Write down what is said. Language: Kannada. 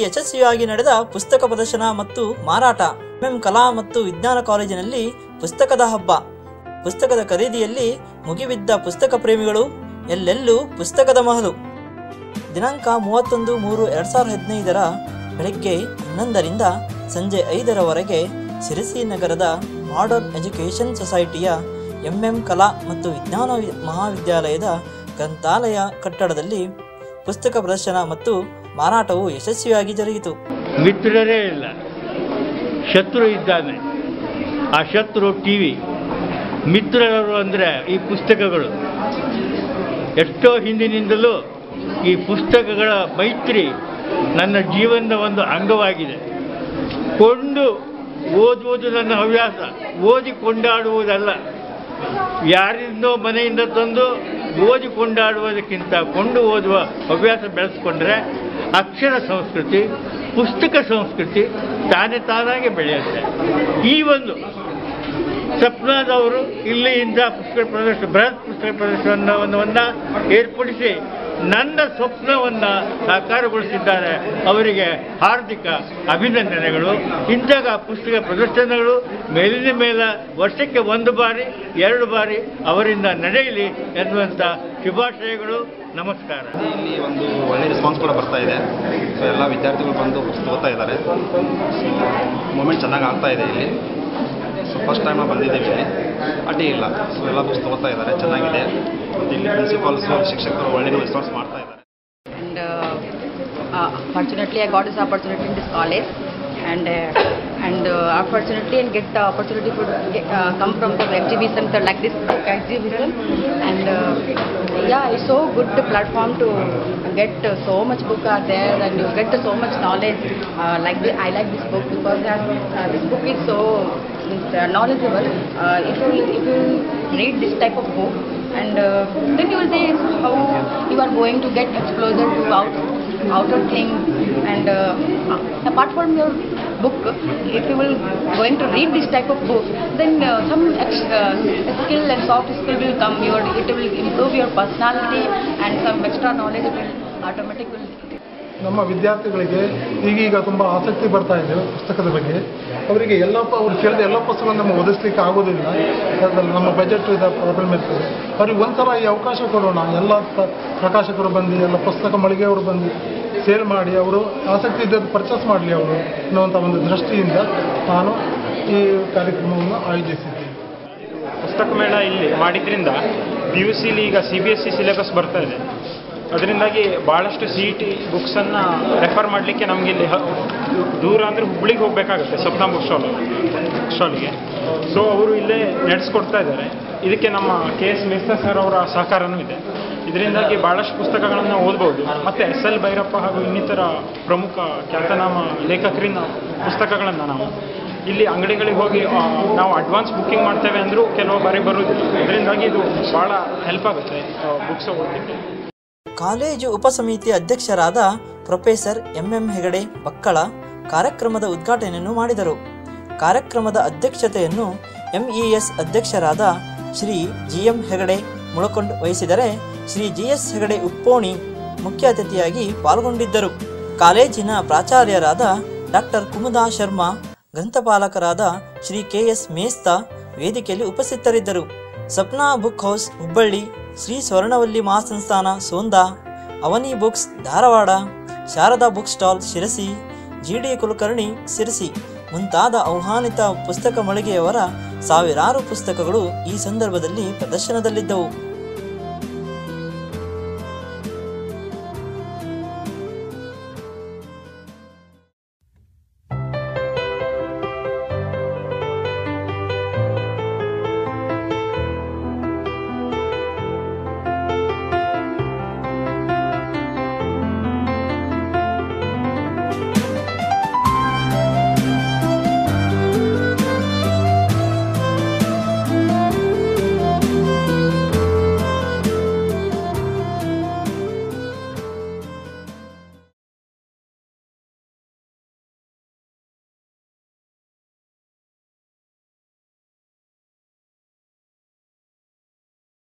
ಯಶಸ್ವಿಯಾಗಿ ನಡೆದ ಪುಸ್ತಕ ಪ್ರದರ್ಶನ ಮತ್ತು ಮಾರಾಟ ಎಂಎಂ ಕಲಾ ಮತ್ತು ವಿಜ್ಞಾನ ಕಾಲೇಜಿನಲ್ಲಿ ಪುಸ್ತಕದ ಹಬ್ಬ ಪುಸ್ತಕದ ಖರೀದಿಯಲ್ಲಿ ಮುಗಿಬಿದ್ದ ಪುಸ್ತಕ ಪ್ರೇಮಿಗಳು ಎಲ್ಲೆಲ್ಲೂ ಪುಸ್ತಕದ ಮಹಲು ದಿನಾಂಕ ಮೂವತ್ತೊಂದು ಮೂರು ಎರಡು ಸಾವಿರದ ಹದಿನೈದರ ಬೆಳಗ್ಗೆ ಹನ್ನೊಂದರಿಂದ ಸಂಜೆ ಐದರವರೆಗೆ ಸಿರಿಸಿ ನಗರದ ಮಾಡರ್ನ್ ಎಜುಕೇಷನ್ ಸೊಸೈಟಿಯ ಎಂಎಂ ಕಲಾ ಮತ್ತು ವಿಜ್ಞಾನ ವಿ- ಮಹಾವಿದ್ಯಾಲಯದ ಗ್ರಂಥಾಲಯ ಕಟ್ಟಡದಲ್ಲಿ ಪುಸ್ತಕ ಪ್ರದರ್ಶನ ಮತ್ತು ಮಾರಾಟವು ಯಶಸ್ವಿಯಾಗಿ ಜರುಗಿತು ಮಿತ್ರರೇ ಇಲ್ಲ ಶತ್ರು ಇದ್ದಾನೆ ಆ ಶತ್ರು ಟಿ ವಿ ಮಿತ್ರರು ಅಂದರೆ ಈ ಪುಸ್ತಕಗಳು ಎಷ್ಟೋ ಹಿಂದಿನಿಂದಲೂ ಈ ಪುಸ್ತಕಗಳ ಮೈತ್ರಿ ನನ್ನ ಜೀವನದ ಒಂದು ಅಂಗವಾಗಿದೆ ಕೊಂಡು ಓದುವುದು ನನ್ನ ಹವ್ಯಾಸ ಓದಿ ಕೊಂಡಾಡುವುದಲ್ಲ ಯಾರಿಂದೋ ಮನೆಯಿಂದ ತಂದು ಓದಿ ಕೊಂಡಾಡುವುದಕ್ಕಿಂತ ಕೊಂಡು ಓದುವ ಹವ್ಯಾಸ ಬೆಳೆಸ್ಕೊಂಡ್ರೆ ಅಕ್ಷರ ಸಂಸ್ಕೃತಿ ಪುಸ್ತಕ ಸಂಸ್ಕೃತಿ ತಾನೇ ತಾನಾಗೆ ಬೆಳೆಯುತ್ತೆ ಈ ಒಂದು ಸಪ್ನಾದವರು ಇಲ್ಲಿಯಿಂದ ಪುಸ್ತಕ ಪ್ರದರ್ಶನ ಬೃಹತ್ ಪುಸ್ತಕ ಪ್ರದರ್ಶನವನ್ನು ಏರ್ಪಡಿಸಿ ನನ್ನ ಸ್ವಪ್ನವನ್ನು ಸಾಕಾರಗೊಳಿಸಿದ್ದಾರೆ ಅವರಿಗೆ ಹಾರ್ದಿಕ ಅಭಿನಂದನೆಗಳು ಇಂತಹ ಪುಸ್ತಕ ಪ್ರದರ್ಶನಗಳು ಮೇಲಿನ ಮೇಲ ವರ್ಷಕ್ಕೆ ಒಂದು ಬಾರಿ ಎರಡು ಬಾರಿ ಅವರಿಂದ ನಡೆಯಲಿ ಎನ್ನುವಂಥ ಶುಭಾಶಯಗಳು ನಮಸ್ಕಾರ ಇಲ್ಲಿ ಒಂದು ಒಳ್ಳೆ ರೆಸ್ಪಾನ್ಸ್ ಕೂಡ ಬರ್ತಾ ಇದೆ ಸೊ ಎಲ್ಲ ವಿದ್ಯಾರ್ಥಿಗಳು ಬಂದು ಪುಸ್ತಕ ಓದ್ತಾ ಇದ್ದಾರೆ ಮೂಮೆಂಟ್ ಚೆನ್ನಾಗಿ ಆಗ್ತಾ ಇದೆ ಇಲ್ಲಿ ಸೊ ಫಸ್ಟ್ ಟೈಮ್ ಬಂದಿದ್ದೇವೆ ಇಲ್ಲಿ ಅಡ್ಡಿ ಇಲ್ಲ ಸೊ ಎಲ್ಲ ಪುಸ್ತಕ ಓದ್ತಾ ಇದ್ದಾರೆ ಚೆನ್ನಾಗಿದೆ ಮತ್ತು ಇಲ್ಲಿ ಪ್ರಿನ್ಸಿಪಾಲ್ಸು ಶಿಕ್ಷಕರು ಒಳ್ಳೆ ರೆಸ್ಪಾನ್ಸ್ ಮಾಡ್ತಾ ಇದ್ದಾರೆ and uh, uh, fortunately I got this opportunity in this college and uh, and uh, unfortunately and get the opportunity to get, uh, come from the exhibition so like this exhibition and uh, yeah it's so good platform to get uh, so much book are there and you get so much knowledge uh, like the, I like this book because uh, uh, this book is so uh, knowledgeable uh, if you if you read this type of book and uh, then you will see how you are going to get exposure to out, outer things and uh, apart from your book if you will going to read this type of book then uh, some ex- uh, skill and soft skill will come your it will improve your personality and some extra knowledge will automatically ನಮ್ಮ ವಿದ್ಯಾರ್ಥಿಗಳಿಗೆ ಈಗೀಗ ತುಂಬ ಆಸಕ್ತಿ ಬರ್ತಾ ಇದೆ ಪುಸ್ತಕದ ಬಗ್ಗೆ ಅವರಿಗೆ ಎಲ್ಲ ಪ- ಅವ್ರು ಕೇಳಿದ ಎಲ್ಲ ಪುಸ್ತಕ ನಮ್ಮ ಓದಿಸ್ಲಿಕ್ಕೆ ಆಗೋದಿಲ್ಲ ಅದ್ರಲ್ಲಿ ನಮ್ಮ ಬಜೆಟ್ ಇದೆ ಪ್ರಾಬ್ಲಮ್ ಇರ್ತದೆ ಅವ್ರಿಗೆ ಒಂದ್ಸಲ ಈ ಅವಕಾಶ ಕೊಡೋಣ ಎಲ್ಲ ಪ- ಪ್ರಕಾಶಕರು ಬಂದು ಎಲ್ಲ ಪುಸ್ತಕ ಮಳಿಗೆಯವರು ಬಂದು ಸೇಲ್ ಮಾಡಿ ಅವರು ಆಸಕ್ತಿ ಇದ್ದದ್ದು ಪರ್ಚೇಸ್ ಮಾಡಲಿ ಅವರು ಅನ್ನುವಂಥ ಒಂದು ದೃಷ್ಟಿಯಿಂದ ನಾನು ಈ ಕಾರ್ಯಕ್ರಮವನ್ನು ಆಯೋಜಿಸಿದ್ದೇನೆ ಪುಸ್ತಕ ಮೇಳ ಇಲ್ಲಿ ಮಾಡಿದ್ರಿಂದ ಪಿ ಯು ಸಿಲಿ ಈಗ C B S C syllabus ಬರ್ತಾ ಇದೆ ಅದರಿಂದಾಗಿ ಭಾಳಷ್ಟು ಸಿ ಇ ಟಿ ಬುಕ್ಸನ್ನು ರೆಫರ್ ಮಾಡಲಿಕ್ಕೆ ನಮಗೆ ಇಲ್ಲಿ ಹ- ದೂರ ಅಂದರೆ ಹುಬ್ಳಿಗೆ ಹೋಗಬೇಕಾಗುತ್ತೆ ಸ್ವಪ್ನ ಬುಕ್ ಸ್ಟಾಲ್ ಸ್ಟಾಲ್ಗೆ ಸೊ ಅವರು ಇಲ್ಲೇ ನಡೆಸ್ಕೊಡ್ತಾ ಇದ್ದಾರೆ ಇದಕ್ಕೆ ನಮ್ಮ ಕೆ ಎಸ್ ಮಿರ್ಸಾ ಸರ್ ಅವರ ಸಹಕಾರನೂ ಇದೆ ಇದರಿಂದಾಗಿ ಭಾಳಷ್ಟು ಪುಸ್ತಕಗಳನ್ನು ಓದ್ಬೋದು ಮತ್ತು ಎಸ್ ಎಲ್ ಭೈರಪ್ಪ ಹಾಗೂ ಇನ್ನಿತರ ಪ್ರಮುಖ ಖ್ಯಾತನಾಮ ಲೇಖಕರಿಂದ ಪುಸ್ತಕಗಳನ್ನು ನಾವು ಇಲ್ಲಿ ಅಂಗಡಿಗಳಿಗೆ ಹೋಗಿ ಆ, ನಾವು ಅಡ್ವಾನ್ಸ್ ಬುಕ್ಕಿಂಗ್ ಮಾಡ್ತೇವೆ ಅಂದರೂ ಕೆಲವು ಬಾರಿ ಬರುವುದಿಲ್ಲ ಇದರಿಂದಾಗಿ ಇದು ಭಾಳ ಹೆಲ್ಪ್ ಆಗುತ್ತೆ ಬುಕ್ಸ್ ಓದಲಿಕ್ಕೆ ಕಾಲೇಜು ಉಪಸಮಿತಿ ಅಧ್ಯಕ್ಷರಾದ ಪ್ರೊಫೆಸರ್ ಎಂಎಂ ಹೆಗಡೆ ಬಕ್ಕಳ ಕಾರ್ಯಕ್ರಮದ ಉದ್ಘಾಟನೆಯನ್ನು ಮಾಡಿದರು ಕಾರ್ಯಕ್ರಮದ ಅಧ್ಯಕ್ಷತೆಯನ್ನು ಎಂಇಎಸ್ ಅಧ್ಯಕ್ಷರಾದ ಶ್ರೀ ಜಿಎಂ ಹೆಗಡೆ ಮುಳಕೊಂಡ್ ವಹಿಸಿದರೆ ಶ್ರೀ ಜಿಎಸ್ ಹೆಗಡೆ ಉಪ್ಪೋಣಿ ಮುಖ್ಯ ಅತಿಥಿಯಾಗಿ ಪಾಲ್ಗೊಂಡಿದ್ದರು ಕಾಲೇಜಿನ ಪ್ರಾಚಾರ್ಯರಾದ ಡಾಕ್ಟರ್ ಕುಮುದಾ ಶರ್ಮಾ ಗ್ರಂಥಪಾಲಕರಾದ ಶ್ರೀ ಕೆ ಎಸ್ ಮೇಸ್ತಾ ವೇದಿಕೆಯಲ್ಲಿ ಉಪಸ್ಥಿತರಿದ್ದರು Sapna book house Hubballi Shri Swarnavalli Mahasamsthana Sonda Avani books Dharwad Sharada book stall Sirsi GD Kulkarni Sirsi ಮುಂತಾದ ಆಹ್ವಾನಿತ ಪುಸ್ತಕ ಮಳಿಗೆಯವರ ಸಾವಿರಾರು ಪುಸ್ತಕಗಳು ಈ ಸಂದರ್ಭದಲ್ಲಿ ಪ್ರದರ್ಶನದಲ್ಲಿದ್ದವು